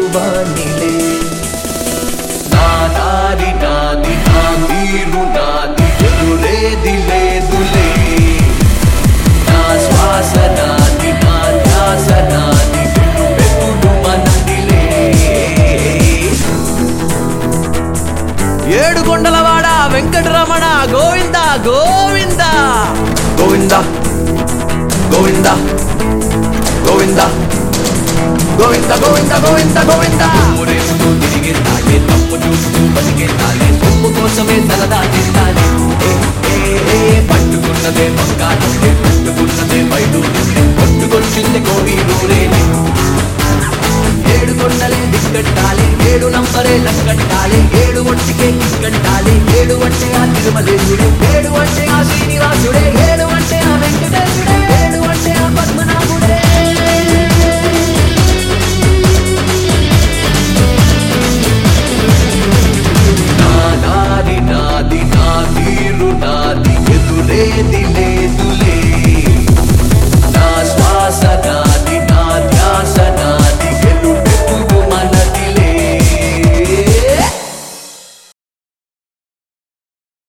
వాణిలే నా దారి నాది నా తీరు నాది ఎదురేది లేదులే నా శ్వాస నాది నా ధ్యాస నాది వెతుడు మనదిలే ఏడు కొండలవాడ వెంకటరమణ గోవింద గోవింద గోవింద గోవింద గోవింద గోవింద గోవింద గోవింద గోవింద ఊరేస్తూ తిరిగే తాగే తప్పు చూస్తూ బతికే తాగే తప్పు కోసమే తలదాటిస్తానే ఏ, ఏ, ఏ, పట్టుకున్నదే బంగారం పట్టుకున్నదే బయట కొట్టుకొచ్చింది కోరి